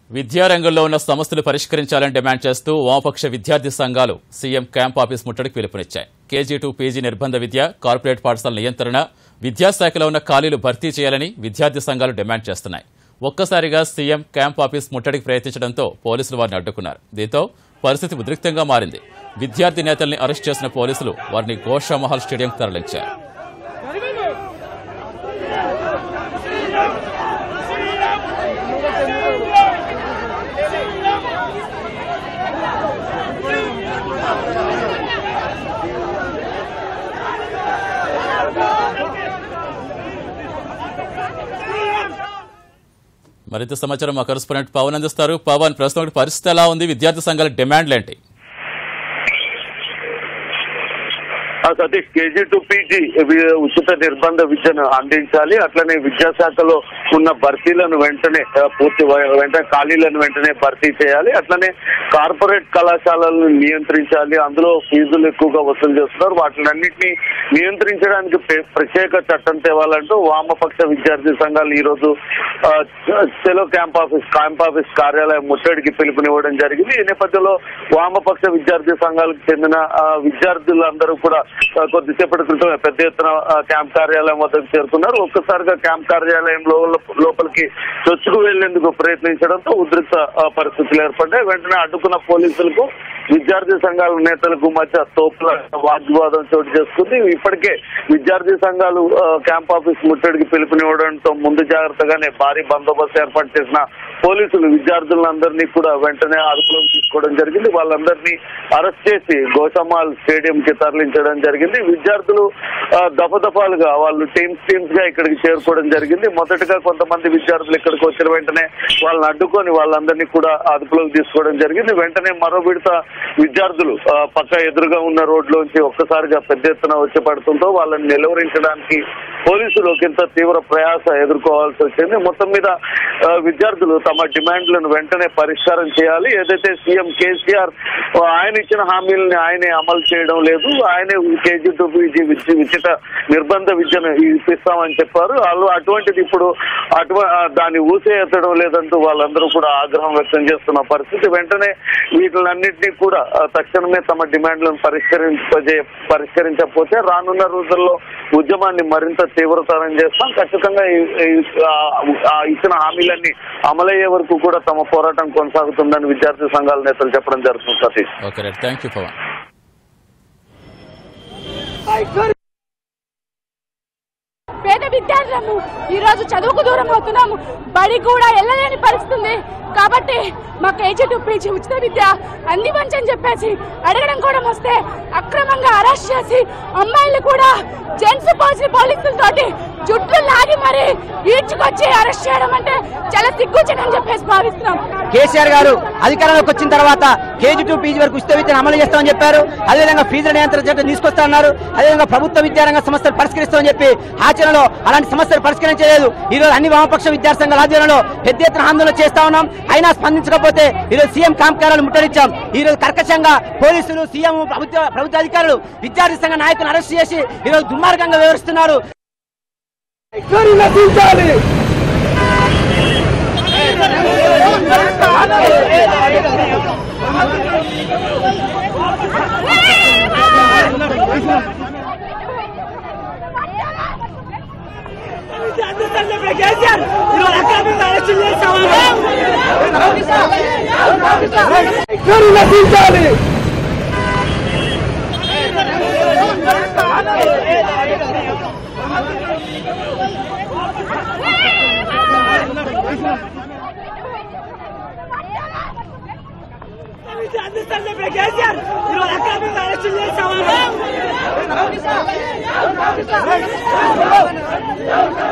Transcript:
విద్యారంగంలో ఉన్న సమస్యలు పరిష్కరించాలని డిమాండ్ చేస్తూ వామపక్ష విద్యార్థి సంఘాలు సీఎం క్యాంప్ ఆఫీస్ ముట్టడికి పిలుపునిచ్చాయి కేజీ టు పీజీ నిర్బంధ విద్య కార్పొరేట్ పాఠశాల నియంత్రణ విద్యాశాఖలో ఉన్న ఖాళీలు భర్తీ చేయాలని విద్యార్థి సంఘాలు డిమాండ్ చేస్తున్నాయి ఒక్కసారిగా సీఎం క్యాంప్ ఆఫీస్ ముట్టడికి ప్రయత్నించడంతో పోలీసులు వారిని అడ్డుకున్నారు దీంతో పరిస్థితి ఉద్రిక్తంగా మారింది విద్యార్థి నేతల్ని అరెస్ట్ చేసిన పోలీసులు వారిని గోషామహల్ స్టేడియంకు తరలించారు మరింత సమాచారం మా కరెస్పాండెంట్ పవన్ అందిస్తారు పవన్ ప్రస్తుతం ఒకటి పరిస్థితి ఎలా ఉంది విద్యార్థి సంఘాల డిమాండ్లు ఏంటి ఆ సతీష్ కేజీ టు పీజీ వి- ఉచిత నిర్బంధ విద్యను అందించాలి అట్లనే విద్యాశాఖలో ఉన్న భర్తీలను వెంటనే ఆ, పూర్తి వ- వెంటనే ఖాళీలను వెంటనే భర్తీ చేయాలి అట్లనే కార్పొరేట్ కళాశాలలను నియంత్రించాలి అందులో ఫీజులు ఎక్కువగా వసూలు చేస్తున్నారు వాటినన్నింటినీ నియంత్రించడానికి ప్ర- ప్రత్యేక చట్టం తేవాలంటూ వామపక్ష విద్యార్థి సంఘాలు ఈ రోజు ఆ, సెలో క్యాంప్ ఆఫీస్ క్యాంప్ ఆఫీస్ కార్యాలయం ముట్టడికి పిలుపునివ్వడం జరిగింది ఈ నేపథ్యంలో వామపక్ష విద్యార్థి సంఘాలకు చెందిన ఆ, విద్యార్థులందరూ కూడా ఆ, కొద్దిసేపటి క్రితం పెద్ద ఎత్తున ఆ, క్యాంప్ కార్యాలయం వద్దకు చేరుకున్నారు ఒక్కసారిగా క్యాంప్ కార్యాలయం లో- లోపలికి చొచ్చుకు వెళ్లేందుకు ప్రయత్నించడంతో ఉద్రిక్త ఆ, పరిస్థితులు ఏర్పడ్డాయి వెంటనే అడ్డుకున్న పోలీసులకు విద్యార్థి సంఘాల నేతలకు మధ్య తోపుల వాగ్వివాదం చోటు చేసుకుంది ఇప్పటికే విద్యార్థి సంఘాలు ఆ, క్యాంప్ ఆఫీస్ ముట్టడికి పిలుపునివ్వడంతో ముందు జాగ్రత్తగానే భారీ బందోబస్తు ఏర్పాటు చేసిన పోలీసులు విద్యార్థులందరినీ కూడా వెంటనే అదుపులోకి తీసుకోవడం జరిగింది వాళ్ళందరినీ అరెస్ట్ చేసి గోషమాల్ స్టేడియం కి తరలించడం జరిగింది విద్యార్థులు ఆ, దఫదఫాలుగా వాళ్ళు టీమ్స్ టీమ్స్ గా ఇక్కడికి చేరుకోవడం జరిగింది మొదటగా కొంతమంది విద్యార్థులు ఇక్కడికి వచ్చిన వెంటనే వాళ్ళని అడ్డుకొని వాళ్ళందరినీ కూడా అదుపులోకి తీసుకోవడం జరిగింది వెంటనే మరో విడత విద్యార్థులు ఆ, పక్క ఎదురుగా ఉన్న రోడ్లోంచి ఒక్కసారిగా పెద్ద ఎత్తున వచ్చి పడుతుందో వాళ్ళని నిలువరించడానికి పోలీసులు ఒకంత తీవ్ర ప్రయాస ఎదుర్కోవాల్సి వచ్చింది మొత్తం మీద ఆ, విద్యార్థులు తమ డిమాండ్లను వెంటనే పరిష్కారం చేయాలి ఏదైతే సీఎం కేసీఆర్ ఆ, ఆయన ఇచ్చిన హామీలని ఆయనే అమలు చేయడం లేదు ఆయనే కేజీ టు పీజీ విద్య- ఉచిత నిర్బంధ విద్యను ఇప్పిస్తామని చెప్పారు వాళ్ళు అటువంటిది ఇప్పుడు అటు ఆ, దాన్ని ఊసే ఎత్తడం లేదంటూ వాళ్ళందరూ కూడా ఆగ్రహం వ్యక్తం చేస్తున్న పరిస్థితి వెంటనే వీటిలన్నింటినీ కూడా ఆ, తక్షణమే తమ డిమాండ్లను పరిష్కరించే పరిష్కరించకపోతే రానున్న రోజుల్లో ఉద్యమాన్ని మరింత తీవ్రతరం చేస్తాం ఖచ్చితంగా ఈ- ఈ- ఆ- ఆ ఇచ్చిన హామీలన్నీ అమలయ్యే వరకు కూడా తమ పోరాటం కొనసాగుతుందని విద్యార్థి సంఘాల నేతలు చెప్పడం జరుగుతుంది Satish okay right thank you Pavan పేద విద్యార్థులము ఈ రోజు చదువుకు దూరం అవుతున్నాము బడి కూడా వెళ్ళలేని పరిస్థితి ఉంది కాబట్టి మా కేజీ టు పీజీ ఉచిత విద్య అందివంచని అని చెప్పేసి అడగడం కూడా వస్తే అక్రమంగా అరెస్ట్ చేసి అమ్మాయిలు కూడా జెంట్స్ పోలీసు పోలీసులతోటి జుట్లు లాగి మరి ఈడ్చుకొచ్చి అరెస్ట్ చేయడం అంటే చాలా సిగ్గుచని చెప్పేసి భావిస్తున్నాం కేసీఆర్ గారు అధికారంలోకి వచ్చిన తర్వాత కేజీ టు పీజీ వరకు ఉచిత విద్యను అమలు చేస్తామని చెప్పారు అదేవిధంగా ఫీజుల నియంత్రణ చట్టం తీసుకొస్తామన్నారు అదేవిధంగా ప్రభుత్వ విద్యారంగ సమస్యలు పరిష్కరిస్తామని చెప్పి ఆచరణలో అలాంటి సమస్యలు పరిష్కరించలేదు ఈ రోజు అన్ని వామపక్ష విద్యార్థి సంఘాల ఆధ్వర్యంలో పెద్ద ఎత్తున ఆందోళన చేస్తా ఉన్నాం అయినా స్పందించకపోతే ఈ రోజు సీఎం క్యాంప్ కార్యాలయం ముట్టడించాం ఈ రోజు కర్కశంగా పోలీసులు సీఎం ప్రభుత్వ ప్రభుత్వ అధికారులు విద్యార్థి సంఘ నాయకులను అరెస్ట్ చేసి ఈ రోజు దుర్మార్గంగా వివరిస్తున్నారు కేసీఆర్